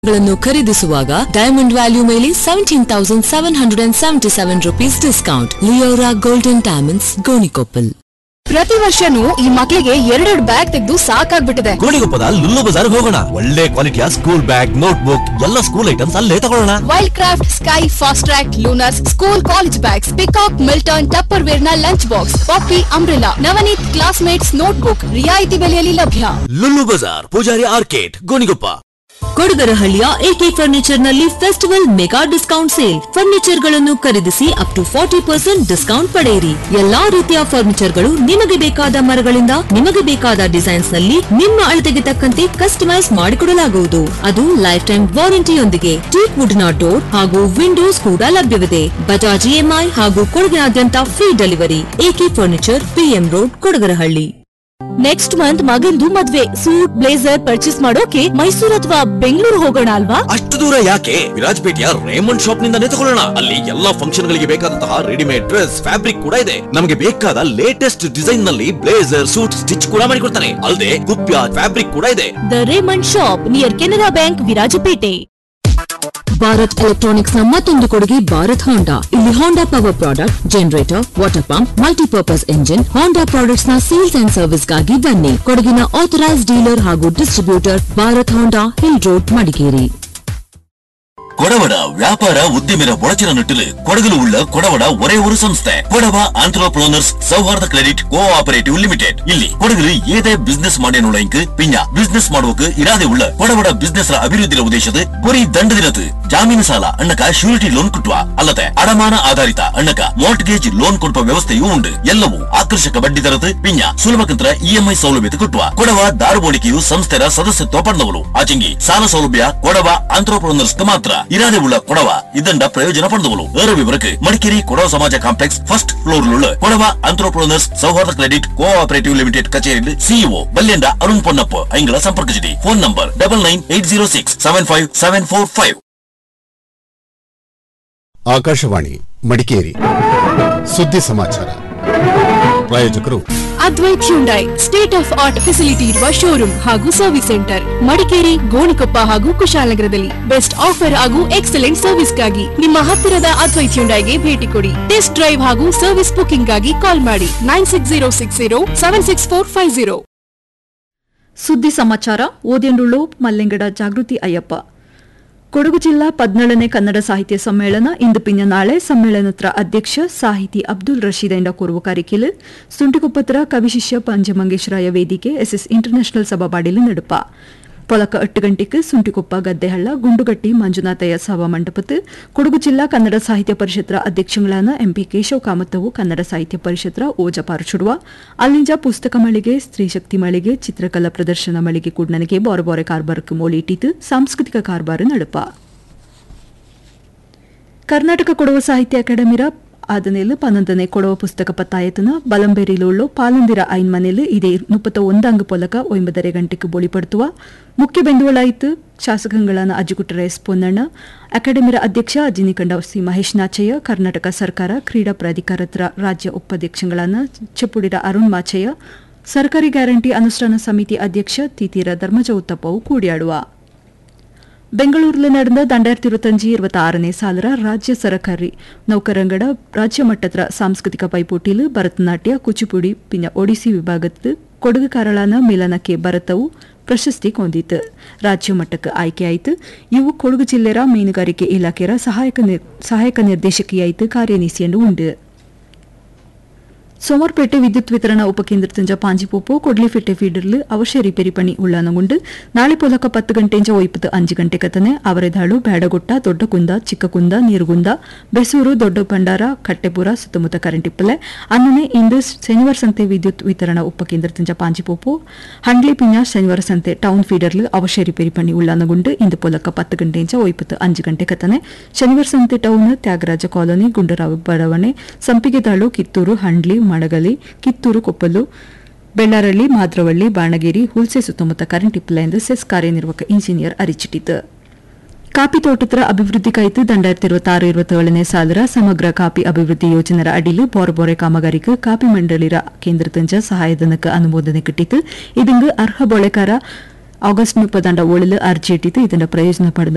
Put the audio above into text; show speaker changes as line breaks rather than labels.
ಗಳನ್ನು ಖರೀದಿಸುವಾಗ diamond value ಮೇಲೆ seventeen thousand seven hundred and seventy seven rupees discount Leora golden diamonds Gonikoppal
ಪ್ರತಿ ವರ್ಷನೂ ಈ ಮಕ್ಳಿಗೆ ಎರಡೆರಡು ಬ್ಯಾಗ್ ತೆಗೆದು ಸಾಕಾಗ್ಬಿಟ್ಟಿದೆ
ಗೋಣಿಗೊಪ್ಪದ ಲುಲ್ಲು ಬಜಾರ್ ಹೋಗೋಣ ಒಳ್ಳೆ ಕ್ವಾಲಿಟಿಯ ಸ್ಕೂಲ್ ಬ್ಯಾಗ್ ನೋಟ್ ಬುಕ್ ಎಲ್ಲ ಸ್ಕೂಲ್ ಐಟಮ್ಸ್ ಅಲ್ಲೇ ತಗೊಳ್ಳೋಣ
Wildcraft sky Fastrack Lunars school college bags peacock Milton Tupperware ನ lunch box Poppy umbrella Navneet classmates notebook ರಿಯಾಯಿತಿ ಬೆಲೆಯಲ್ಲಿ ಲಭ್ಯ
ಲುಲ್ಲು ಬಜಾರ್ ಪೂಜಾರಿ ಆರ್ಕೇಟ್ ಗೋಣಿಗೊಪ್ಪ
ಕೊಡಗರಹಳ್ಳಿಯ ಎಕೆ ಫರ್ನಿಚರ್ ನಲ್ಲಿ festival mega discount sale furniture ಗಳನ್ನು ಖರೀದಿಸಿ up to forty percent discount ಪಡೆಯಿರಿ ಎಲ್ಲಾ ರೀತಿಯ ಫರ್ನಿಚರ್ ಗಳು ನಿಮಗೆ ಬೇಕಾದ ಮರಗಳಿಂದ ನಿಮಗೆ ಬೇಕಾದ ಡಿಸೈನ್ಸ್ ನಲ್ಲಿ ನಿಮ್ಮ ಅಳತೆಗೆ ತಕ್ಕಂತೆ ಕಸ್ಟಮೈಸ್ ಮಾಡಿಕೊಡಲಾಗುವುದು ಅದು ಲೈಫ್ ಟೈಮ್ ವಾರಂಟಿಯೊಂದಿಗೆ ಟೀಕ್ ವುಡ್ನ ಡೋರ್ ಹಾಗೂ ವಿಂಡೋಸ್ ಕೂಡ ಲಭ್ಯವಿದೆ ಬಜಾಜ್ ಇಎಂಐ ಹಾಗೂ ಕೊಡಗಿನಾದ್ಯಂತ free delivery AK furniture PM road Kodagarahalli
next month ಮಗಂದು ಮದ್ವೆ ಸೂಟ್ ಬ್ಲೇಸರ್ ಪರ್ಚೇಸ್ ಮಾಡೋಕೆ ಮೈಸೂರು ಅಥವಾ ಬೆಂಗಳೂರು ಹೋಗೋಣ ಅಲ್ವಾ
ಅಷ್ಟು ದೂರ ಯಾಕೆ ವಿರಾಜಪೇಟೆಯ ರೇಮಂಡ್ ಶಾಪ್ ನಿಂದಾನೇ ತಗೊಳ್ಳೋಣ ಅಲ್ಲಿ ಎಲ್ಲಾ ಫಂಕ್ಷನ್ ಗಳಿಗೆ ಬೇಕಾದಂತಹ ರೆಡಿಮೇಡ್ ಡ್ರೆಸ್ ಫ್ಯಾಬ್ರಿಕ್ ಕೂಡ ಇದೆ ನಮಗೆ ಬೇಕಾದ ಲೇಟೆಸ್ಟ್ ಡಿಸೈನ್ ನಲ್ಲಿ ಬ್ಲೇಸರ್ ಸೂಟ್ ಸ್ಟಿಚ್ ಕೂಡ ಮಾಡಿಕೊಡ್ತಾನೆ ಅಲ್ಲದೆ ಕುಪ್ಯ ಫ್ಯಾಬ್ರಿಕ್ ಕೂಡ ಇದೆ
the Raymond shop near Canara bank Virajpet
Bharat electronics ನ ಮತ್ತೊಂದು ಕೊಡುಗೆ ಭಾರತ್ ಹೋಂಡಾ ಇಲ್ಲಿ Honda power product generator water pump multipurpose engine Honda products ನ ಸೇಲ್ಸ್ ಅಂಡ್ ಸರ್ವಿಸ್ ಗಾಗಿ ಬನ್ನಿ ಕೊಡಗಿನ ಆಥರೈಸ್ ಡೀಲರ್ ಹಾಗೂ distributor Bharat Honda hill road Madikeri
கொடவட வியாபார உத்திமிர உழைச்சின நட்டில் கொடகுல உள்ள கொடவட ஒரே ஒரு ಸಂಸ್ಥೆ Kodava entrepreneurs Souharda credit cooperative limited ಇಲ್ಲಿ ಕೊಡಗಲು ಏದೇ ಬಿಸ್ನೆಸ್ ಮಾಡೇನುಳ್ಳಂಕ್ ಪಿಂಜ ಬಿಸ್ನೆಸ್ ಮಾಡುವಕ್ಕೆ ಇರಾದೆ ಉಳ್ಳ ಕೊಡವಡ ಬಿಸ್ನೆಸ್ ಅಭಿವೃದ್ಧಿಯ ಉದ್ದೇಶದ ಗುರಿ ದಂಡದಿರದು ಜಾಮೀನು ಸಾಲ ಅಣ್ಣಕ ಶ್ಯೂರಿಟಿ ಲೋನ್ ಕೊಟ್ಟುವ ಅಲ್ಲದೆ ಅಡಮಾನ ಆಧಾರಿತ ಅಣ್ಣಕ ಮಾರ್ಟ್ಗೇಜ್ ಲೋನ್ ಕೊಡುವ ವ್ಯವಸ್ಥೆಯೂ ಉಂಟು ಎಲ್ಲವೂ ಆಕರ್ಷಕ ಬಡ್ಡಿ ದರದ ಪಿಂಜ ಸುಲಭಕಂತ್ರ ಇಎಂಐ ಸೌಲಭ್ಯತೆ ಕೊಟ್ಟುವ ಕೊಡವ ದಾರುಬೋಡಿಕೆಯು ಸಂಸ್ಥೆರ ಸದಸ್ಯತ್ವ ಪಡೆದವರು ಆಚೆಂಗಿ ಸಾಲ ಸೌಲಭ್ಯ ಕೊಡವ ಆಂಟ್ರಪ್ರೋನರ್ಸ್ ಮಾತ್ರ ಇರಾದೆ ಉಳ್ಳ ಕೊಡವ ಇದಂಡ ಪ್ರಯೋಜನ ಪಡೆದವರು ಏರ ವಿವರಕ್ಕೆ ಮಡಿಕೇರಿ ಕೊಡವ ಸಮಾಜ ಕಾಂಪ್ಲೆಕ್ಸ್ ಫಸ್ಟ್ ಫ್ಲೋರ್ ಉಳ್ಳ Kodava entrepreneurs Souharda credit cooperative limited ಕಚೇರಿ ಸಿಇಒ ಬಲ್ಯಂಡ ಅರುಣ್ ಪೊನ್ನಪ್ಪ ಐಂಗಳ ಸಂಪರ್ಕಿಸಿಡಿ phone number double nine eight zero six seven five seven four five
Akashvani Madikeri ಸುದ್ದಿ ಸಮಾಚಾರ ಪ್ರಾಯೋಜಕರು
Advait Hyundai state of art facility ಇರುವ ಶೋರೂಮ್ ಹಾಗೂ ಸರ್ವಿಸ್ ಸೆಂಟರ್ ಮಡಿಕೇರಿ ಗೋಣಿಕೊಪ್ಪ ಹಾಗೂ ಕುಶಾಲನಗರದಲ್ಲಿ ಬೆಸ್ಟ್ ಆಫರ್ ಹಾಗೂ ಎಕ್ಸಲೆಂಟ್ ಸರ್ವಿಸ್ಗಾಗಿ ನಿಮ್ಮ ಹತ್ತಿರದ ಅದ್ವೈತ್ ಹ್ಯುಂಡೈಗೆ ಭೇಟಿ ಕೊಡಿ ಟೆಸ್ಟ್ ಡ್ರೈವ್ ಹಾಗೂ ಸರ್ವಿಸ್ ಬುಕಿಂಗ್ ಗಾಗಿ ಕಾಲ್ ಮಾಡಿ nine six zero six zero seven six four five zero
ಸುದ್ದಿ ಸಮಾಚಾರ ಓದೆಂಡುಳ್ಳು ಮಲ್ಲೆಂಗಡ ಜಾಗೃತಿ ಅಯ್ಯಪ್ಪ ಕೊಡಗು ಜಿಲ್ಲಾ ಪದ್ನೇಳನೇ ಕನ್ನಡ ಸಾಹಿತ್ಯ ಸಮ್ಮೇಳನ ಇಂದು ಪಿನ್ನ ನಾಳೆ ಸಮ್ಮೇಳನತ್ರ ಅಧ್ಯಕ್ಷ ಸಾಹಿತಿ ಅಬ್ದುಲ್ ರಶೀದ್ ಎಂಡ ಕೋರುವ ಕಾರಿಕೆಲು ಸುಂಟಿಕೊಪ್ಪತ್ರ ಕವಿಶಿಷ್ಯ ಪಂಚಮಂಗೇಶ್ವರಾಯ ವೇದಿಕೆ ಎಸ್ಎಸ್ ಇಂಟರ್ನ್ಯಾಷನಲ್ ಸಭಾಬಾಡಿಲು ನಡುಪ ಪೊಲಕ ಎಟ್ಟು ಗಂಟೆಗೆ ಸುಂಟಿಕೊಪ್ಪ ಗದ್ದೆಹಳ್ಳ ಗುಂಡುಗಟ್ಟಿ ಮಂಜುನಾಥಯ್ಯ ಸಭಾ ಮಂಟಪತ್ತು ಕೊಡಗು ಜಿಲ್ಲಾ ಕನ್ನಡ ಸಾಹಿತ್ಯ ಪರಿಷತ್ತರ ಅಧ್ಯಕ್ಷಗಳಾದ ಎಂಪಿ ಕೇಶವ್ ಕಾಮತ್ತವು ಕನ್ನಡ ಸಾಹಿತ್ಯ ಪರಿಷತ್ತರ ಓಜ ಪಾರುಚುಡುವ ಅಲ್ಲಿಂಜ ಪುಸ್ತಕ ಮಳಿಗೆ ಸ್ತ್ರೀಶಕ್ತಿ ಮಳಿಗೆ ಚಿತ್ರಕಲಾ ಪ್ರದರ್ಶನ ಮಳಿಗೆ ಕೂಡ್ನನಿಗೆ ಬೋರೆ ಬೋರೆ ಕಾರ್ಬಾರಕ್ಕೆ ಮೋಲಿಟ್ಟಿದ್ದು ಸಾಂಸ್ಕೃತಿಕ ಕಾರ್ಬಾರ ನಡುಪ ಕರ್ನಾಟಕ ಕೊಡವ ಸಾಹಿತ್ಯ ಅಕಾಡೆಮಿರ ಆದನೇಲು ಪನ್ನೊಂದನೇ ಕೊಡವ ಪುಸ್ತಕ ಪತ್ತಾಯತನ ಬಲಂಬೇರಿಲುಳ್ಳು ಪಾಲಂದಿರ ಐನ್ ಮನೇಲು ಇದೇ ಮುಪ್ಪತ್ತ ಒಂದಾಂಗು ಪೊಲಕ ಒಂಬದರೆ ಗಂಟೆಗೆ ಬೊಳಿಪಡ್ತುವ ಮುಖ್ಯ ಬೆಂದುವಳಾಯಿತು ಶಾಸಕಗಳಾದ ಅಜ್ಜಿಗುಟ್ಟರ ಎಸ್ ಪೊನ್ನಣ್ಣ ಅಕಾಡೆಮಿರ ಅಧ್ಯಕ್ಷ ಅಜಿನಿಕಂಡ ಸಿ ಮಹೇಶ್ ನಾಚಯ್ಯ ಕರ್ನಾಟಕ ಸರ್ಕಾರ ಕ್ರೀಡಾ ಪ್ರಾಧಿಕಾರತ್ರ ರಾಜ್ಯ ಉಪಾಧ್ಯಕ್ಷಗಳಾದ ಚೆಪ್ಪುಡಿರ ಅರುಣ್ ಮಾಚಯ್ಯ ಸರ್ಕಾರಿ ಗ್ಯಾರಂಟಿ ಅನುಷ್ಠಾನ ಸಮಿತಿ ಅಧ್ಯಕ್ಷ ತಿತೀರ ಧರ್ಮಜ ಉತ್ತಪ್ಪವು ಕೂಡಿಯಾಡುವ ಬೆಂಗಳೂರಿನಲ್ಲಿ ನಡೆದ ದಂಡಾಯಿರത്തി ഇരുപത്തഞ്ച് ഇരുപത്തി ಸಾಲರ ರಾಜ್ಯ ಸರಕಾರಿ ನೌಕರಂಗಡ ರಾಜ್ಯ ಮಟ್ಟದ ಸಾಂಸ್ಕೃತಿಕ ಪೈಪೋಟಿಲು ಭರತನಾಟ್ಯ ಕುಚಿಪುಡಿ ಪಿನ್ನ ಒಡಿಸಿ ವಿಭಾಗದ ಕೊಡಗು ಕಾರಳಾನ ಮಿಲನಕ್ಕೆ ಭರತವು ಪ್ರಶಸ್ತಿ ಕೊಂದಿತ್ತು ರಾಜ್ಯ ಮಟ್ಟಕ್ಕೆ ಆಯ್ಕೆಯಾಯಿತು ಇವು ಕೊಡಗು ಜಿಲ್ಲೆರ ಮೀನುಗಾರಿಕೆ ಇಲಾಖೆಯ ಸಹಾಯಕ ನಿರ್- ಸಹಾಯಕ ನಿರ್ದೇಶಕಿಯಾಯಿತು ಕಾರ್ಯನಿಸಿಯಂಡು ಉಂಡು ಸೋಮವಾರಪೇಟೆ ವಿದ್ಯುತ್ ವಿತರಣಾ ಉಪಕೇಂದ್ರದಿಂದ ಪಾಂಜಿಪೋಪು ಕೊಡ್ಲಿಫೆಟ್ಟೆ ಫೀಡರ್ಲು ಅವಶ್ಯ ರಿಪೇರಿ ಪಣಿ ಉಳ್ಳಾನಗೊಂಡು ನಾಳೆ ಪೊಲಕ ಪತ್ತು ಗಂಟೆಂಚ ಒಯ್ಪತ್ತು ಅಂಜು ಗಂಟೆ ಕತನೆ ಅವರೆದಾಳು ಬ್ಯಾಡಗೊಟ್ಟ ದೊಡ್ಡಕುಂದ ಚಿಕ್ಕಕುಂದ ನೀರುಗುಂದ ಬೆಸೂರು ದೊಡ್ಡ ಭಂಡಾರ ಕಟ್ಟೆಪುರ ಸುತ್ತಮುತ್ತ ಕರೆಂಟಿಪ್ಪಲೆ ಅನ್ನನೆ ಇಂದು ಶನಿವಾರ ಸಂತೆ ವಿದ್ಯುತ್ ವಿತರಣಾ ಉಪಕೇಂದ್ರದಿಂದ ಪಾಂಜಿಪೋಪು ಹಂಡ್ಲಿ ಪಿಂಜ ಶನಿವಾರ ಸಂತೆ ಟೌನ್ ಫೀಡರ್ಲು ಅವಶ್ಯ ರಿಪೇರಿ ಪಣಿ ಉಳ್ಳಾನಗೊಂಡು ಇಂದು ಪೊಲಕ ಪತ್ತು ಗಂಟೆಂಚ ಒಯ್ಪತ್ತು ಅಂಜು ಗಂಟೆ ಕತನೆ ಶನಿವಾರ ಸಂತೆ ಟೌನ್ ತ್ಯಾಗರಾಜ ಕಾಲೋನಿ ಗುಂಡರಾವ್ ಬಡಾವಣೆ ಸಂಪಿಗೆದಾಳು ಕಿತ್ತೂರು ಹಂಡ್ಲಿ ಮಡಗಲಿ ಕಿತ್ತೂರು ಕೊಪ್ಪಲು ಬೆಳ್ಳಾರಳ್ಳಿ ಮಾದ್ರವಳ್ಳಿ ಬಾಣಗೇರಿ ಹುಲ್ಸೆ ಸುತ್ತಮುತ್ತ ಕರೆಂಟ್ ಇಪ್ಪಲ ಎಂದು ಸೆಸ್ ಕಾರ್ಯನಿರ್ವಾಹಕ ಇಂಜಿನಿಯರ್ ಅರಿಚಿಟ್ಟಿತು ಕಾಪಿ ತೋಟತ್ರ ಅಭಿವೃದ್ಧಿ ಕಾಯ್ತು ದಂಡಾಯಿರത്തി ഇരുപത്തി ഇരുപത്തേഴನೇ ಸಾಲರ ಸಮಗ್ರ ಕಾಪಿ ಅಭಿವೃದ್ಧಿ ಯೋಜನೆರ ಅಡಿಲು ಬೋರೆ ಬೋರೆ ಕಾಮಗಾರಿಕೆ ಕಾಪಿ ಮಂಡಳಿರ ಕೇಂದ್ರದಿಂದ ಸಹಾಯಧನಕ್ಕೆ ಅನುಮೋದನೆ കിട്ടിತು ഇതിന് ಅರ್ಹ ಬೊಳೆಕಾರ ಆಗಸ್ಟ್ ಮುಪ್ಪದಂಡ ಒಳಲು ಅರ್ಜಿ ಇಟ್ಟಿತು ಇದರ ಪ್ರಯೋಜನ ಪಡೆದ